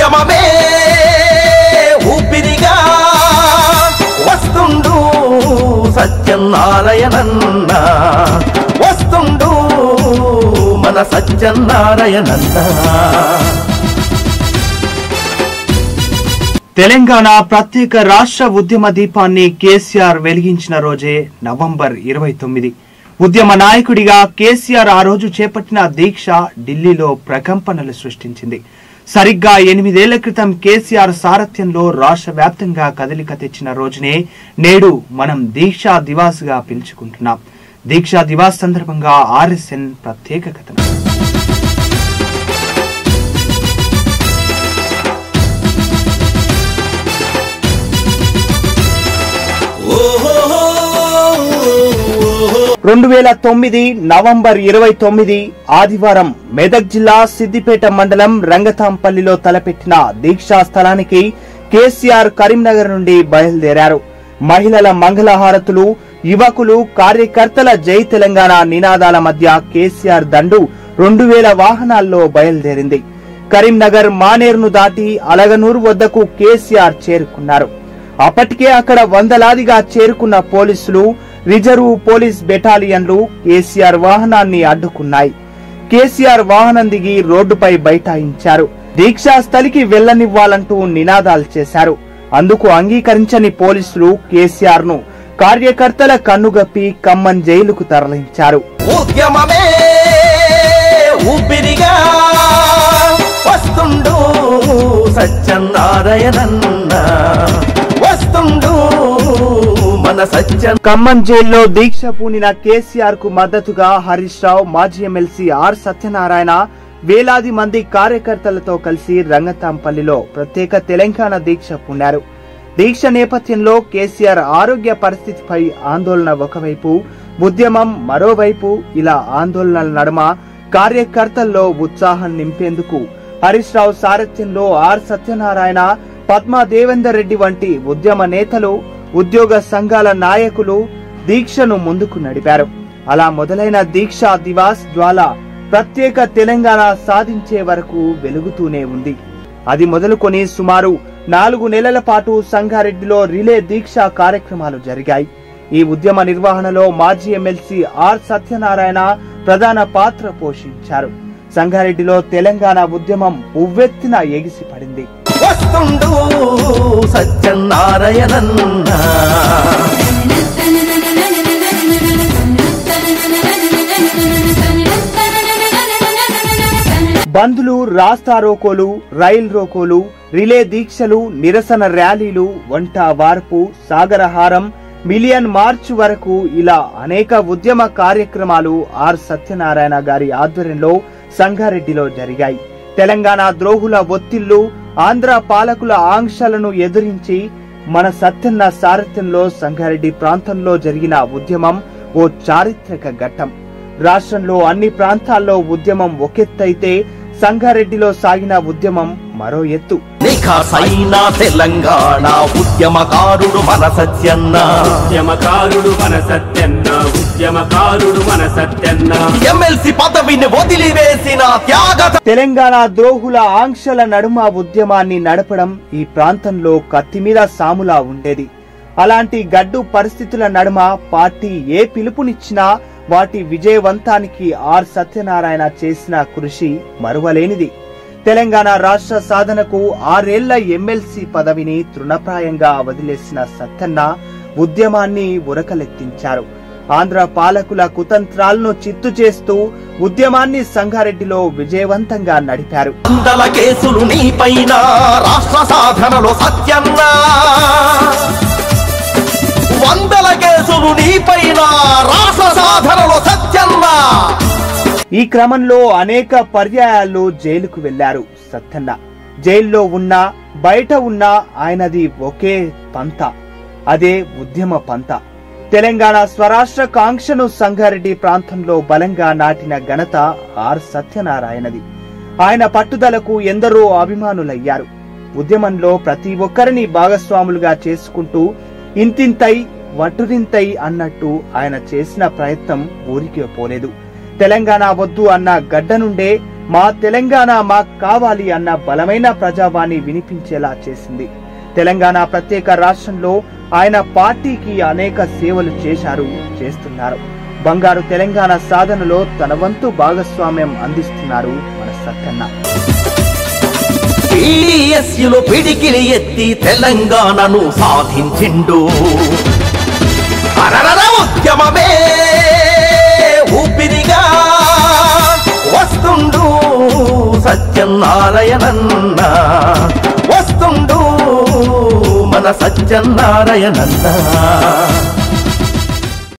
ఉద్యమమే ఊపిరిగా వస్తుండు సత్యనారాయణన్న వస్తుండు మన సత్యనారాయణన్న తెలంగాణ ప్రత్యేక రాష్ట్ర ఉద్యమ దీపాన్ని కేసీఆర్ వెలిగించిన రోజే నవంబర్ ఇరవై తొమ్మిది ఉద్యమ నాయకుడిగా కేసీఆర్ ఆ రోజు చేపట్టిన దీక్ష ఢిల్లీలో ప్రకంపనలు సృష్టించింది సరిగ్గా ఎనిమిదేళ్ల క్రితం కేసీఆర్ సారథ్యంలో రాష్ట్ర వ్యాప్తంగా కదలిక తెచ్చిన రోజునే నేడు మనం దీక్షా దివాస్ గా పిలుచుకుంటున్నాం దీక్షా దివాస్ సందర్భంగా ఆర్ఎస్ఎన్ ప్రత్యేక కథనం రెండు వేల తొమ్మిది నవంబర్ ఇరవై తొమ్మిది ఆదివారం మెదక్ జిల్లా సిద్దిపేట మండలం రంగతాంపల్లిలో తలపెట్టిన దీక్షా స్థలానికి కేసీఆర్ కరీంనగర్ నుండి బయలుదేరారు మహిళల మంగళహారతులు యువకులు కార్యకర్తల జై తెలంగాణ నినాదాల మధ్య కేసీఆర్ దండు రెండు వేల వాహనాల్లో బయలుదేరింది కరీంనగర్ మానేరును దాటి అలగనూరు వద్దకు కేసీఆర్ చేరుకున్నారు అప్పటికే అక్కడ వందలాదిగా చేరుకున్న పోలీసులు రిజర్వ్ పోలీస్ బెటాలియన్లు కేసీఆర్ వాహనాన్ని అడ్డుకున్నాయి కేసీఆర్ వాహనం దిగి రోడ్డుపై బైఠాయించారు దీక్షా స్థలికి వెళ్లనివ్వాలంటూ నినాదాలు చేశారు అందుకు అంగీకరించని పోలీసులు కేసీఆర్ ను కార్యకర్తల కన్నుగప్పి ఖమ్మం జైలుకు తరలించారు ఉద్యమమే ఊపిరిగా వస్తుండు సత్యనారాయణన్న వస్తుండు మన సత్య ఖమ్మం జైల్లో దీక్ష పూనిన కేసీఆర్ కు మద్దతుగా హరీష్ రావు మాజీ ఎమ్మెల్సీ ఆర్ సత్యనారాయణ వేలాది మంది కార్యకర్తలతో కలిసి రంగతాంపల్లిలో ప్రత్యేక తెలంగాణ దీక్ష పూనారు దీక్ష నేపథ్యంలో కేసీఆర్ ఆరోగ్య పరిస్థితిపై ఆందోళన ఒకవైపు ఉద్యమం మరోవైపు ఇలా ఆందోళనల నడుమ కార్యకర్తల్లో ఉత్సాహం నింపేందుకు హరీష్ రావు సారథ్యంలో ఆర్ సత్యనారాయణ పద్మా దేవేందర్ రెడ్డి వంటి ఉద్యమ నేతలు ఉద్యోగ సంఘాల నాయకులు దీక్షను ముందుకు నడిపారు అలా మొదలైన దీక్షా దివాస్ జ్వాల ప్రత్యేక తెలంగాణ సాధించే వరకు వెలుగుతూనే ఉంది అది మొదలుకొని సుమారు నాలుగు నెలల పాటు సంగారెడ్డిలో రిలే దీక్షా కార్యక్రమాలు జరిగాయి ఈ ఉద్యమ నిర్వహణలో మాజీ ఎమ్మెల్సీ ఆర్ సత్యనారాయణ ప్రధాన పాత్ర పోషించారు సంగారెడ్డిలో తెలంగాణ ఉద్యమం ఉవ్వెత్తిన ఎగిసిపడింది వస్తుండు సత్యనారాయణన్న బంద్లు రాస్తా రోకోలు రైల్ రోకోలు రిలే దీక్షలు నిరసన ర్యాలీలు వంట వార్పు సాగరహారం మిలియన్ మార్చ్ వరకు ఇలా అనేక ఉద్యమ కార్యక్రమాలు ఆర్ సత్యనారాయణ గారి ఆధ్వర్యంలో సంగారెడ్డిలో జరిగాయి తెలంగాణ ద్రోహుల ఒత్తిళ్లు ఆంధ్ర పాలకుల ఆంక్షలను ఎదిరించి మన సత్యన్న సారథ్యంలో సంగారెడ్డి ప్రాంతంలో జరిగిన ఉద్యమం ఓ చారిత్రక ఘట్టం రాష్ట్రంలో అన్ని ప్రాంతాల్లో ఉద్యమం ఒకెత్తైతే సంగారెడ్డిలో సాగిన ఉద్యమం మరో ఎత్తు నిఖాసైన తెలంగాణ ఉద్యమకారుడు మన సత్యన్న ఉద్యమకారుడు మన సత్యన్న ఉద్యమకారుడు మన సత్యన్న ఎమ్మెల్సీ పదవిని వదిలివేసిన త్యాగ తెలంగాణ ద్రోహుల ఆంక్షల నడుమ ఉద్యమాన్ని నడపడం ఈ ప్రాంతంలో కత్తి మీద సాములా ఉండేది అలాంటి గడ్డు పరిస్థితుల నడుమ పార్టీ ఏ పిలుపునిచ్చినా వాటి విజయవంతానికి ఆర్ సత్యనారాయణ చేసిన కృషి మరువలేనిది తెలంగాణ రాష్ట్ర సాధనకు ఆరేళ్ల ఎమ్మెల్సీ పదవిని తృణప్రాయంగా వదిలేసిన సత్తన్న ఉద్యమాన్ని ఉరకలెత్తించారు ఆంధ్ర పాలకుల కుతంత్రాలను చిత్తు చేస్తూ ఉద్యమాన్ని సంగారెడ్డిలో విజయవంతంగా నడిపారు వందల కేసులు నీపైన రాష్ట్ర సాధనలో సత్యన్న వందల కేసులు నీపైన రాష్ట్ర సాధనలో సత్యన్న ఈ క్రమంలో అనేక పర్యాయాలు జైలుకు వెళ్లారు సత్తన్న జైల్లో ఉన్నా బయట ఉన్నా ఆయనది ఒకే పంత అదే ఉద్యమ పంత తెలంగాణ స్వరాష్ట్ర కాంక్షను సంగారెడ్డి ప్రాంతంలో బలంగా నాటిన ఘనత ఆర్ సత్యనారాయణది ఆయన పట్టుదలకు ఎందరో అభిమానులయ్యారు ఉద్యమంలో ప్రతి ఒక్కరిని భాగస్వాములుగా చేసుకుంటూ ఇంతింతై వటురింతై అన్నట్టు ఆయన చేసిన ప్రయత్నం ఊరికి పోలేదు తెలంగాణ వద్దు అన్న గడ్డ నుండే మా తెలంగాణ మాకు కావాలి అన్న బలమైన ప్రజావాణి వినిపించేలా చేసింది తెలంగాణ ప్రత్యేక రాష్ట్రంలో ఆయన పార్టీకి అనేక సేవలు చేశారు చేస్తున్నారు బంగారు తెలంగాణ సాధనలో తన వంతు భాగస్వామ్యం అందిస్తున్నారు మన సత్యన్న పిడిఎస్యులు పిడికిలి ఎత్తి తెలంగాణను సాధించిండు అరరర ఉద్యమమే ఊపిరిగా వస్తుండు సత్యనారాయణన్న వస్తుండు మన సత్యనారాయణన్న